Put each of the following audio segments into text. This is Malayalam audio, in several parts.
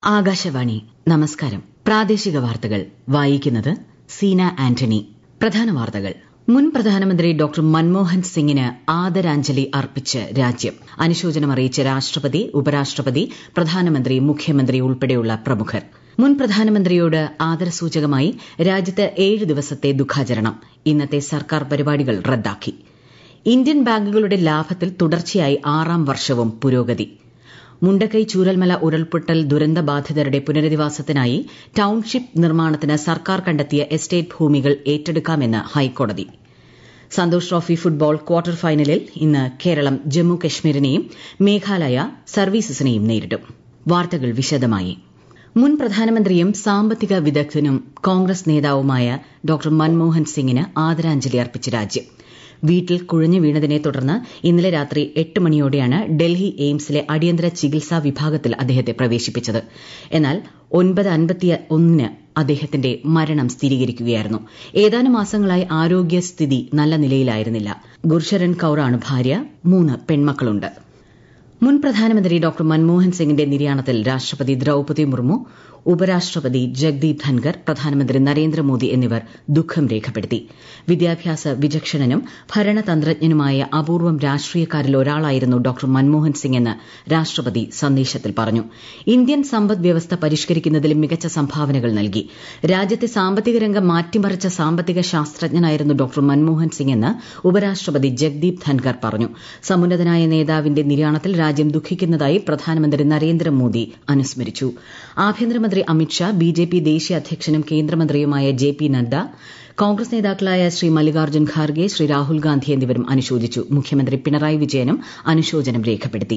ആകാശവാണി നമസ്കാരം പ്രാദേശിക വാർത്തകൾ വായിക്കുന്നത് സീന ആന്റണി പ്രധാന വാർത്തകൾ മുൻ പ്രധാനമന്ത്രി ഡോക്ടർ മൻമോഹൻ സിംഗിന് ആദരാഞ്ജലി അർപ്പിച്ച് രാജ്യം അനുശോചനമറിയിച്ച് രാഷ്ട്രപതി ഉപരാഷ്ട്രപതി പ്രധാനമന്ത്രി മുഖ്യമന്ത്രി ഉൾപ്പെടെയുള്ള പ്രമുഖർ മുൻ പ്രധാനമന്ത്രിയോട് ആദരസൂചകമായി രാജ്യത്ത് ഏഴ് ദിവസത്തെ ദുഃഖാചരണം ഇന്നത്തെ സർക്കാർ പരിപാടികൾ റദ്ദാക്കി ഇന്ത്യൻ ബാങ്കുകളുടെ ലാഭത്തിൽ തുടർച്ചയായി ആറാം വർഷവും പുരോഗതി മുണ്ടക്കൈ ചൂരൽമല ഉരുൾപൊട്ടൽ ദുരന്തബാധിതരുടെ പുനരധിവാസത്തിനായി ടൌൺഷിപ്പ് നിർമ്മാണത്തിന് സർക്കാർ കണ്ടെത്തിയ എസ്റ്റേറ്റ് ഭൂമികൾ ഏറ്റെടുക്കാമെന്ന് ഹൈക്കോടതി സന്തോഷ് ട്രോഫി ഫുട്ബോൾ ക്വാർട്ടർ ഫൈനലിൽ ഇന്ന് കേരളം ജമ്മു കശ്മീരിനെയും മേഘാലയ സർവീസസിനെയും നേരിടും വാർത്തകൾ വിശദമായി മുൻ പ്രധാനമന്ത്രിയും സാമ്പത്തിക വിദഗ്ധനും കോൺഗ്രസ് നേതാവുമായ ഡോക്ടർ മൻമോഹൻ സിംഗിന് ആദരാഞ്ജലി അർപ്പിച്ച് രാജ്യം വീട്ടിൽ കുഴഞ്ഞു വീണതിനെ തുടർന്ന് ഇന്നലെ രാത്രി എട്ട് മണിയോടെയാണ് ഡൽഹി എയിംസിലെ അടിയന്തര ചികിത്സാ വിഭാഗത്തിൽ അദ്ദേഹത്തെ പ്രവേശിപ്പിച്ചത് എന്നാൽ ഒൻപത് അൻപത്തിയൊന്നിന് അദ്ദേഹത്തിന്റെ മരണം സ്ഥിരീകരിക്കുകയായിരുന്നു ഏതാനും മാസങ്ങളായി ആരോഗ്യസ്ഥിതി നല്ല നിലയിലായിരുന്നില്ല ഗുർഷരൻ കൌറാണ് ഭാര്യ മൂന്ന് പെൺമക്കളുണ്ട് മുൻ പ്രധാനമന്ത്രി ഡോക്ടർ മൻമോഹൻ സിംഗിന്റെ നിര്യാണത്തിൽ രാഷ്ട്രപതി ദ്രൌപതി മുർമു ഉപരാഷ്ട്രപതി ജഗ്ദീപ് ധൻകർ പ്രധാനമന്ത്രി നരേന്ദ്രമോദി എന്നിവർ ദുഃഖം രേഖപ്പെടുത്തി വിദ്യാഭ്യാസ വിചക്ഷണനും ഭരണതന്ത്രജ്ഞനുമായ അപൂർവം രാഷ്ട്രീയക്കാരിൽ ഒരാളായിരുന്നു ഡോക്ടർ മൻമോഹൻ സിംഗ് എന്ന് രാഷ്ട്രപതി സന്ദേശത്തിൽ പറഞ്ഞു ഇന്ത്യൻ സമ്പദ് വ്യവസ്ഥ പരിഷ്കരിക്കുന്നതിൽ മികച്ച സംഭാവനകൾ നൽകി രാജ്യത്തെ സാമ്പത്തിക രംഗം മാറ്റിമറിച്ച സാമ്പത്തിക ശാസ്ത്രജ്ഞനായിരുന്നു ഡോക്ടർ മൻമോഹൻ സിംഗ് എന്ന് ഉപരാഷ്ട്രപതി ജഗ്ദീപ് ധൻകർ പറഞ്ഞു സമുന്നതനായ നേതാവിന്റെ നിര്യാണത്തിൽ രാജ്യം ദുഃഖിക്കുന്നതായി പ്രധാനമന്ത്രി നരേന്ദ്രമോദി അനുസ്മരിച്ചു ആഭ്യന്തരമന്ത്രി അമിത്ഷാ ബിജെപി ദേശീയ അധ്യക്ഷനും കേന്ദ്രമന്ത്രിയുമായ ജെ പി നദ്ദ കോൺഗ്രസ് നേതാക്കളായ ശ്രീ മല്ലികാർജ്ജുൻ ഖാർഗെ ശ്രീ രാഹുൽ ഗാന്ധി എന്നിവരും അനുശോചിച്ചു മുഖ്യമന്ത്രി പിണറായി വിജയനും അനുശോചനം രേഖപ്പെടുത്തി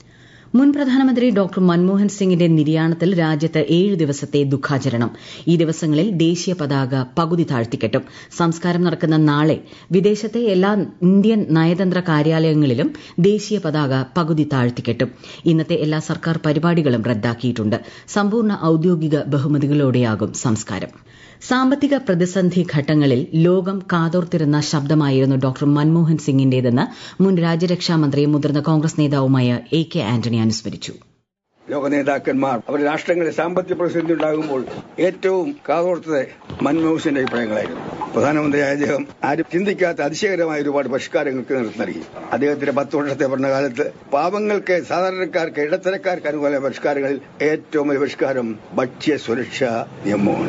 മുൻ പ്രധാനമന്ത്രി ഡോക്ടർ മൻമോഹൻ സിംഗിന്റെ നിര്യാണത്തിൽ രാജ്യത്ത് ഏഴ് ദിവസത്തെ ദുഃഖാചരണം ഈ ദിവസങ്ങളിൽ ദേശീയ പതാക പകുതി താഴ്ത്തിക്കെട്ടും സംസ്കാരം നടക്കുന്ന നാളെ വിദേശത്തെ എല്ലാ ഇന്ത്യൻ നയതന്ത്ര കാര്യാലയങ്ങളിലും ദേശീയ പതാക പകുതി താഴ്ത്തിക്കെട്ടും ഇന്നത്തെ എല്ലാ സർക്കാർ പരിപാടികളും റദ്ദാക്കിയിട്ടുണ്ട് സമ്പൂർണ്ണ ഔദ്യോഗിക ബഹുമതികളോടെയാകും സംസ്കാരം സാമ്പത്തിക പ്രതിസന്ധി ഘട്ടങ്ങളിൽ ലോകം കാതോർത്തിരുന്ന ശബ്ദമായിരുന്നു ഡോക്ടർ മൻമോഹൻ സിംഗിന്റേതെന്ന് മുൻ രാജ്യരക്ഷാമന്ത്രിയും മുതിർന്ന കോൺഗ്രസ് നേതാവുമായ എ കെ ആന്റണി അനുസ്മരിച്ചു ലോക നേതാക്കന്മാർ അവർ രാഷ്ട്രങ്ങളിൽ സാമ്പത്തിക പ്രതിസന്ധി ഉണ്ടാകുമ്പോൾ ഏറ്റവും കാതോർത്തത് മൻമോഹൻസിന്റെ അഭിപ്രായങ്ങളായിരുന്നു പ്രധാനമന്ത്രിയായ അദ്ദേഹം ആരും ചിന്തിക്കാത്ത അതിശയകരമായ ഒരുപാട് പരിഷ്കാരങ്ങൾക്ക് നേതൃത്വം നൽകി അദ്ദേഹത്തിന്റെ പത്ത് വർഷത്തെ ഭരണകാലത്ത് പാവങ്ങൾക്ക് സാധാരണക്കാർക്ക് ഇടത്തരക്കാർക്ക് അനുകൂല പരിഷ്കാരങ്ങളിൽ ഏറ്റവും വലിയ പരിഷ്കാരം ഭക്ഷ്യ സുരക്ഷാ നിയമമാണ്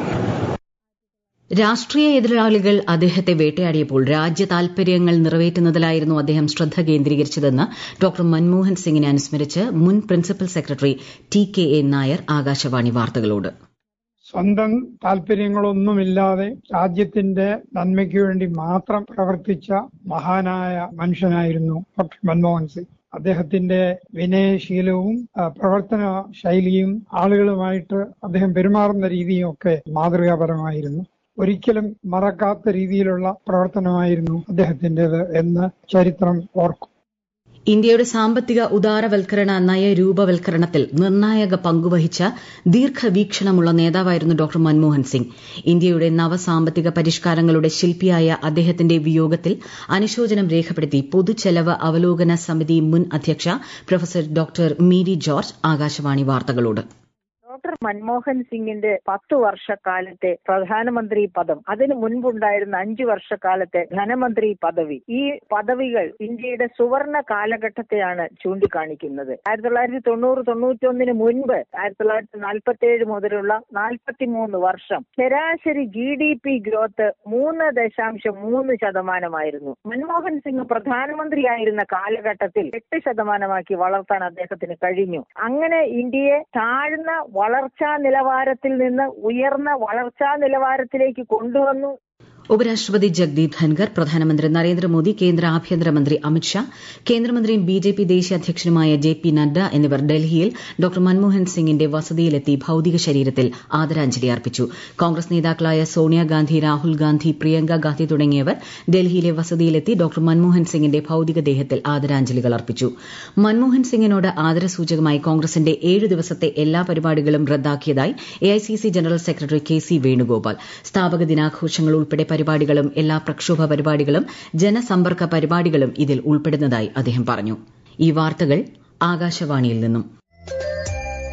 രാഷ്ട്രീയ എതിരാളികൾ അദ്ദേഹത്തെ വേട്ടയാടിയപ്പോൾ രാജ്യ താൽപര്യങ്ങൾ നിറവേറ്റുന്നതിലായിരുന്നു അദ്ദേഹം ശ്രദ്ധ കേന്ദ്രീകരിച്ചതെന്ന് ഡോക്ടർ മൻമോഹൻ സിംഗിനെ അനുസ്മരിച്ച് മുൻ principal secretary T K A Nair Akashvani വാർത്തകളോട് സ്വന്തം താല്പര്യങ്ങളൊന്നുമില്ലാതെ രാജ്യത്തിന്റെ നന്മയ്ക്ക് വേണ്ടി മാത്രം പ്രവർത്തിച്ച മഹാനായ മനുഷ്യനായിരുന്നു ഡോക്ടർ മൻമോഹൻ സിംഗ് അദ്ദേഹത്തിന്റെ വിനയശീലവും പ്രവർത്തന ശൈലിയും ആളുകളുമായിട്ട് അദ്ദേഹം പെരുമാറുന്ന രീതിയും ഒക്കെ മാതൃകാപരമായിരുന്നു ഒരിക്കലും മറക്കാത്ത രീതിയിലുള്ള പ്രവർത്തനമായിരുന്നു അദ്ദേഹത്തിൻ്റെത് എന്ന് ചരിത്രം ഓർക്കും ഇന്ത്യയുടെ സാമ്പത്തിക ഉദാരവൽക്കരണ നയരൂപവൽക്കരണത്തിൽ നിർണായക പങ്കുവഹിച്ച ദീർഘവീക്ഷണമുള്ള നേതാവായിരുന്നു ഡോക്ടർ മൻമോഹൻ സിംഗ് ഇന്ത്യയുടെ നവസാമ്പത്തിക പരിഷ്കാരങ്ങളുടെ ശില്പിയായ അദ്ദേഹത്തിന്റെ വിയോഗത്തിൽ അനുശോചനം രേഖപ്പെടുത്തി പൊതുചെലവ് അവലോകന സമിതി മുൻ അധ്യക്ഷ പ്രൊഫസർ ഡോക്ടർ മീരി ജോർജ് ആകാശവാണി വാർത്തകളോട് ഡോക്ടർ മൻമോഹൻ സിംഗിന്റെ പത്ത് വർഷക്കാലത്തെ പ്രധാനമന്ത്രി പദം അതിനു മുൻപുണ്ടായിരുന്ന അഞ്ചു വർഷക്കാലത്തെ ധനമന്ത്രി പദവി ഈ പദവികൾ ഇന്ത്യയുടെ സുവർണ കാലഘട്ടത്തെയാണ് ചൂണ്ടിക്കാണിക്കുന്നത് ആയിരത്തി തൊള്ളായിരത്തി തൊണ്ണൂറ് തൊണ്ണൂറ്റൊന്നിന് മുൻപ് ആയിരത്തി തൊള്ളായിരത്തി നാൽപ്പത്തി ഏഴ് മുതലുള്ള നാൽപ്പത്തിമൂന്ന് വർഷം ശരാശരി ജി ഡി പി ഗ്രോത്ത് മൂന്ന് ദശാംശം മൂന്ന് ശതമാനമായിരുന്നു മൻമോഹൻ സിംഗ് പ്രധാനമന്ത്രിയായിരുന്ന കാലഘട്ടത്തിൽ എട്ട് ശതമാനമാക്കി വളർത്താൻ അദ്ദേഹത്തിന് കഴിഞ്ഞു അങ്ങനെ ഇന്ത്യയെ താഴ്ന്ന വളർച്ചാ നിലവാരത്തിൽ നിന്ന് ഉയർന്ന വളർച്ചാ നിലവാരത്തിലേക്ക് കൊണ്ടുവന്നു ഉപരാഷ്ട്രപതി ജഗ്ദീപ് ധൻകർ പ്രധാനമന്ത്രി നരേന്ദ്രമോദി കേന്ദ്ര ആഭ്യന്തരമന്ത്രി അമിത്ഷാ കേന്ദ്രമന്ത്രിയും ബി ജെ പി ദേശീയ അധ്യക്ഷനുമായ ജെ പി നദ്ദ എന്നിവർ ഡൽഹിയിൽ ഡോക്ടർ മൻമോഹൻ സിംഗിന്റെ വസതിയിലെത്തി ഭൌതിക ശരീരത്തിൽ ആദരാഞ്ജലി അർപ്പിച്ചു കോൺഗ്രസ് നേതാക്കളായ സോണിയാഗാന്ധി രാഹുൽ ഗാന്ധി പ്രിയങ്ക ഗാന്ധി തുടങ്ങിയവർ ഡൽഹിയിലെ വസതിയിലെത്തി ഡോക്ടർ മൻമോഹൻ സിംഗിന്റെ ഭൌതിക ദേഹത്തിൽ ആദരാഞ്ജലികൾ അർപ്പിച്ചു മൻമോഹൻ സിംഗിനോട് ആദരസൂചകമായി കോൺഗ്രസിന്റെ ഏഴ് ദിവസത്തെ എല്ലാ പരിപാടികളും റദ്ദാക്കിയതായി AICC general secretary K C Venugopal സ്ഥാപക ദിനാഘോഷങ്ങൾ ഉൾപ്പെടെ പരിപാടികളും എല്ലാ പ്രക്ഷോഭ പരിപാടികളും ജനസമ്പർക്ക പരിപാടികളും ഇതിൽ ഉൾപ്പെടുന്നതായി അദ്ദേഹം പറഞ്ഞു ഈ വാർത്തകൾ ആകാശവാണിയിൽ നിന്നും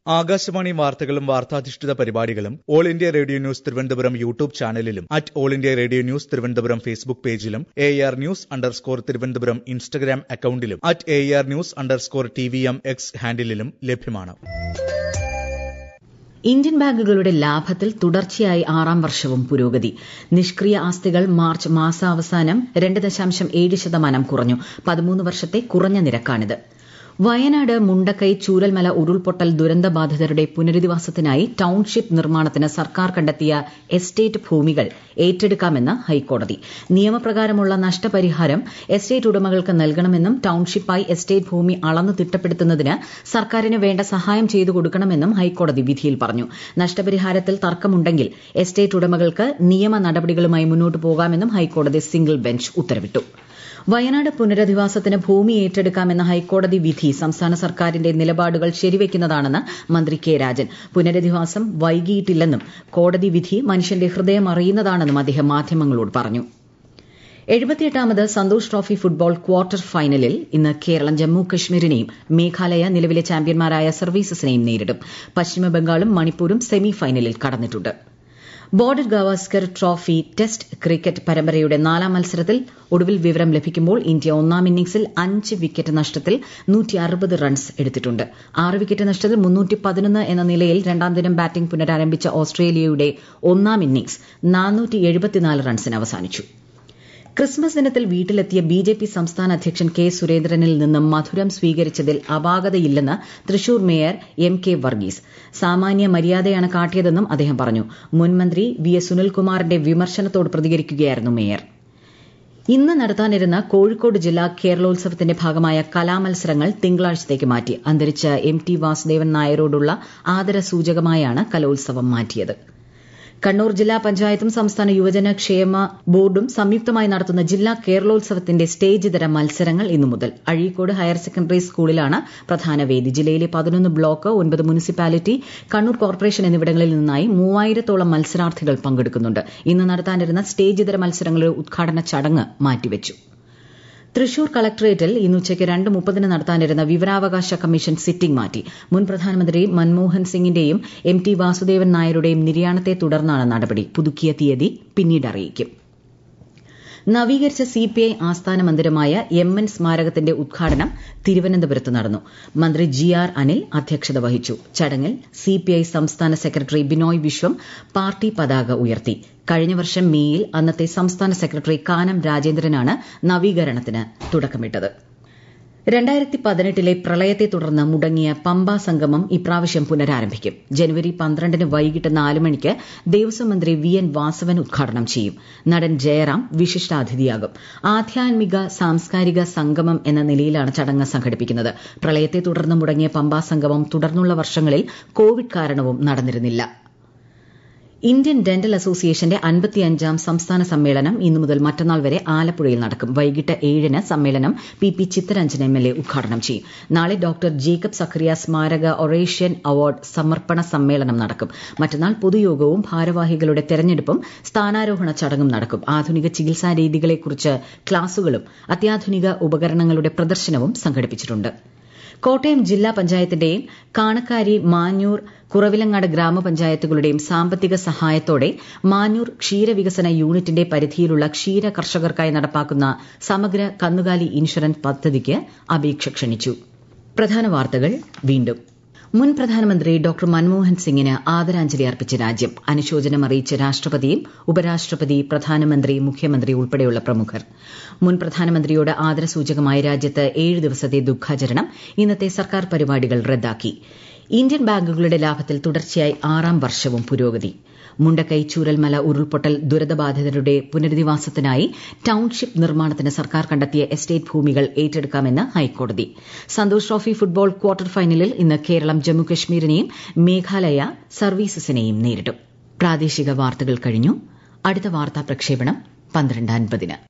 ആകാശവാണി വാർത്തകളും വാർത്താധിഷ്ഠിത പരിപാടികളും all India radio news Thiruvananthapuram YouTube ചാനലിലും at all India radio news Thiruvananthapuram Facebook പേജിലും A R news underscore Thiruvananthapuram Instagram അക്കൌണ്ടിലും at A R news underscore T V M X ഹാൻഡിലും ലഭ്യമാണ് ഇന്ത്യൻ ബാങ്കുകളുടെ ലാഭത്തിൽ തുടർച്ചയായി ആറാം വർഷവും പുരോഗതി നിഷ്ക്രിയ ആസ്തികൾ മാർച്ച് മാസാവസാനം രണ്ട് ദശാംശം ഏഴ് ശതമാനം കുറഞ്ഞു പതിമൂന്ന് വർഷത്തെ കുറഞ്ഞ നിരക്കാണിത് വയനാട് മുണ്ടക്കൈ ചൂരൽമല ഉരുൾപൊട്ടൽ ദുരന്തബാധിതരുടെ പുനരധിവാസത്തിനായി ടൌൺഷിപ്പ് നിർമ്മാണത്തിന് സർക്കാർ കണ്ടെത്തിയ എസ്റ്റേറ്റ് ഭൂമികൾ ഏറ്റെടുക്കാമെന്ന് ഹൈക്കോടതി നിയമപ്രകാരമുള്ള നഷ്ടപരിഹാരം എസ്റ്റേറ്റ് ഉടമകൾക്ക് നൽകണമെന്നും ടൌൺഷിപ്പായി എസ്റ്റേറ്റ് ഭൂമി അളന്നു തിട്ടപ്പെടുത്തുന്നതിന് സർക്കാരിന് വേണ്ട സഹായം ചെയ്തു കൊടുക്കണമെന്നും ഹൈക്കോടതി വിധിയിൽ പറഞ്ഞു നഷ്ടപരിഹാരത്തിൽ തർക്കമുണ്ടെങ്കിൽ എസ്റ്റേറ്റ് ഉടമകൾക്ക് നിയമ നടപടികളുമായി മുന്നോട്ടു പോകാമെന്നും ഹൈക്കോടതി സിംഗിൾ ബെഞ്ച് ഉത്തരവിട്ടു വയനാട് പുനരധിവാസത്തിന് ഭൂമി ഏറ്റെടുക്കാമെന്ന ഹൈക്കോടതി വിധി സംസ്ഥാന സർക്കാരിന്റെ നിലപാടുകൾ ശരിവയ്ക്കുന്നതാണെന്ന് മന്ത്രി കെ രാജൻ പുനരധിവാസം വൈകിയിട്ടില്ലെന്നും കോടതി വിധി മനുഷ്യന്റെ ഹൃദയം അറിയുന്നതാണെന്നും അദ്ദേഹം മാധ്യമങ്ങളോട് പറഞ്ഞു എഴുപത്തിയെട്ടാമത് സന്തോഷ് ട്രോഫി ഫുട്ബോൾ ക്വാർട്ടർ ഫൈനലിൽ ഇന്ന് കേരളം ജമ്മു കശ്മീരിനെയും മേഘാലയ നിലവിലെ ചാമ്പ്യന്മാരായ സർവീസസിനെയും നേരിടും പശ്ചിമബംഗാളും മണിപ്പൂരും സെമി ഫൈനലിൽ കടന്നിട്ടുണ്ട് Border Gavaskar trophy test cricket പരമ്പരയുടെ നാലാം മത്സരത്തിൽ ഒടുവിൽ വിവരം ലഭിക്കുമ്പോൾ ഇന്ത്യ ഒന്നാം ഇന്നിംഗ്സിൽ അഞ്ച് വിക്കറ്റ് നഷ്ടത്തിൽ റൺസ് എടുത്തിട്ടുണ്ട് ആറ് വിക്കറ്റ് നഷ്ടത്തിൽ എന്ന നിലയിൽ രണ്ടാം ദിനം ബാറ്റിംഗ് പുനരാരംഭിച്ച ഓസ്ട്രേലിയയുടെ ഒന്നാം ഇന്നിംഗ്സ് റൺസിന് അവസാനിച്ചു ക്രിസ്മസ് ദിനത്തിൽ വീട്ടിലെത്തിയ ബി ജെ പി സംസ്ഥാന അധ്യക്ഷൻ കെ സുരേന്ദ്രനിൽ നിന്നും മധുരം സ്വീകരിച്ചതിൽ അപാകതയില്ലെന്ന് Thrissur mayor M K Varghese സാമാന്യ മര്യാദയാണ് കാട്ടിയതെന്നും അദ്ദേഹം പറഞ്ഞു മുൻമന്ത്രി വി എസ് സുനിൽകുമാറിന്റെ വിമർശനത്തോട് പ്രതികരിക്കുകയായിരുന്നു മേയർ ഇന്ന് നടത്താനിരുന്ന കോഴിക്കോട് ജില്ലാ കേരളോത്സവത്തിന്റെ ഭാഗമായ കലാമത്സരങ്ങൾ തിങ്കളാഴ്ചത്തേക്ക് മാറ്റി അന്തരിച്ച എം ടി വാസുദേവൻ നായരോടുള്ള ആദരസൂചകമായാണ് കലോത്സവം മാറ്റിയത് കണ്ണൂർ ജില്ലാ പഞ്ചായത്തും സംസ്ഥാന യുവജന ക്ഷേമ ബോർഡും സംയുക്തമായി നടത്തുന്ന ജില്ലാ കേരളോത്സവത്തിന്റെ സ്റ്റേജ് ഇതര മത്സരങ്ങൾ ഇന്നു മുതൽ അഴീക്കോട് ഹയർ സെക്കൻഡറി സ്കൂളിലാണ് പ്രധാന വേദി ജില്ലയിലെ പതിനൊന്ന് ബ്ലോക്ക് ഒൻപത് മുനിസിപ്പാലിറ്റി കണ്ണൂർ കോർപ്പറേഷൻ എന്നിവിടങ്ങളിൽ നിന്നായി മൂവായിരത്തോളം മത്സരാർത്ഥികൾ പങ്കെടുക്കുന്നുണ്ട് ഇന്ന് നടത്താനിരുന്ന സ്റ്റേജ് ഇതര മത്സരങ്ങളുടെ ഉദ്ഘാടന ചടങ്ങ് മാറ്റിവച്ചു തൃശൂർ കളക്ടറേറ്റിൽ ഇന്ന് ഉച്ചയ്ക്ക് രണ്ട് മുപ്പതിന് നടത്താനിരുന്ന വിവരാവകാശ കമ്മീഷൻ സിറ്റിംഗ് മാറ്റി മുൻ പ്രധാനമന്ത്രി മൻമോഹൻ സിംഗിന്റെയും എം ടി വാസുദേവൻ നായരുടെയും നിര്യാണത്തെ തുടർന്നാണ് നടപടി പുതുക്കിയ തീയതി പിന്നീട് അറിയിക്കും നവീകരിച്ച സിപിഐ ആസ്ഥാന മന്ദിരമായ എം എൻ സ്മാരകത്തിന്റെ ഉദ്ഘാടനം തിരുവനന്തപുരത്ത് നടന്നു മന്ത്രി ജി ആർ അനിൽ അധ്യക്ഷത വഹിച്ചു ചടങ്ങിൽ സിപിഐ സംസ്ഥാന സെക്രട്ടറി ബിനോയ് വിശ്വം പാർട്ടി പതാക ഉയർത്തി കഴിഞ്ഞ വർഷം മേയിൽ അന്നത്തെ സംസ്ഥാന സെക്രട്ടറി കാനം രാജേന്ദ്രനാണ് നവീകരണത്തിന് തുടക്കമിട്ടത് രണ്ടായിരത്തി പതിനെട്ടിലെ പ്രളയത്തെ തുടർന്ന് മുടങ്ങിയ പമ്പ സംഗമം ഇപ്രാവശ്യം പുനരാരംഭിക്കും ജനുവരി പന്ത്രണ്ടിന് വൈകിട്ട് നാല് മണിക്ക് ദേവസ്വം മന്ത്രി വി എൻ വാസവൻ ഉദ്ഘാടനം ചെയ്യും നടൻ ജയറാം വിശിഷ്ടാതിഥിയാകും ആധ്യാത്മിക സാംസ്കാരിക സംഗമം എന്ന നിലയിലാണ് ചടങ്ങ് സംഘടിപ്പിക്കുന്നത് പ്രളയത്തെ തുടർന്ന് മുടങ്ങിയ പമ്പ സംഗമം തുടർന്നുള്ള വർഷങ്ങളിൽ കോവിഡ് കാരണവും നടന്നിരുന്നില്ല ഇന്ത്യൻ ഡെന്റൽ അസോസിയേഷന്റെ അൻപത്തിയഞ്ചാം സംസ്ഥാന സമ്മേളനം ഇന്നു മുതൽ മറ്റന്നാൾ വരെ ആലപ്പുഴയിൽ നടക്കും വൈകിട്ട് ഏഴിന് സമ്മേളനം P P Chitharanjan M L A ഉദ്ഘാടനം ചെയ്യും നാളെ ഡോക്ടർ ജേക്കബ് സഖറിയ സ്മാരക ഒറേഷ്യൻ അവാർഡ് സമർപ്പണ സമ്മേളനം നടക്കും മറ്റന്നാൾ പൊതുയോഗവും ഭാരവാഹികളുടെ തെരഞ്ഞെടുപ്പും സ്ഥാനാരോഹണ ചടങ്ങും നടക്കും ആധുനിക ചികിത്സാ രീതികളെക്കുറിച്ച് ക്ലാസുകളും അത്യാധുനിക ഉപകരണങ്ങളുടെ പ്രദർശനവും സംഘടിപ്പിച്ചിട്ടുണ്ട് കോട്ടയം ജില്ലാ പഞ്ചായത്തിന്റെയും കാണക്കാരി മാഞ്ഞൂർ കുറവിലങ്ങാട് ഗ്രാമപഞ്ചായത്തുകളുടെയും സാമ്പത്തിക സഹായത്തോടെ മാഞ്ഞൂർ ക്ഷീരവികസന യൂണിറ്റിന്റെ പരിധിയിലുള്ള ക്ഷീര കർഷകർക്കായി നടപ്പാക്കുന്ന സമഗ്ര കന്നുകാലി ഇൻഷുറൻസ് പദ്ധതിക്ക് അപേക്ഷ ക്ഷണിച്ചു പ്രധാന വാർത്തകൾ വീണ്ടും മുൻ പ്രധാനമന്ത്രി ഡോക്ടർ മൻമോഹൻ സിംഗിന് ആദരാഞ്ജലി അർപ്പിച്ച രാജ്യം അനുശോചനം അറിയിച്ച രാഷ്ട്രപതിയും ഉപരാഷ്ട്രപതി പ്രധാനമന്ത്രി മുഖ്യമന്ത്രി ഉൾപ്പെടെയുള്ള പ്രമുഖർ മുൻ പ്രധാനമന്ത്രിയോട് ആദരസൂചകമായ രാജ്യത്ത് ഏഴ് ദിവസത്തെ ദുഃഖാചരണം ഇന്നത്തെ സർക്കാർ പരിപാടികൾ റദ്ദാക്കി ഇന്ത്യൻ ബാങ്കുകളുടെ ലാഭത്തിൽ തുടർച്ചയായി ആറാം വർഷവും പുരോഗതി മുണ്ടക്കൈ ചൂരൽമല ഉരുൾപൊട്ടൽ ദുരിതബാധിതരുടെ പുനരധിവാസത്തിനായി ടൌൺഷിപ്പ് നിർമ്മാണത്തിന് സർക്കാർ കണ്ടെത്തിയ എസ്റ്റേറ്റ് ഭൂമികൾ ഏറ്റെടുക്കാമെന്ന് ഹൈക്കോടതി സന്തോഷ് ട്രോഫി ഫുട്ബോൾ ക്വാർട്ടർ ഫൈനലിൽ ഇന്ന് കേരളം ജമ്മുകശ്മീരിനെയും മേഘാലയ സർവീസസിനെയും നേരിടും പ്രാദേശിക വാർത്തകൾ കഴിഞ്ഞു അടുത്ത വാർത്താ പ്രക്ഷേപണം പന്ത്രണ്ട് അൻപതിന്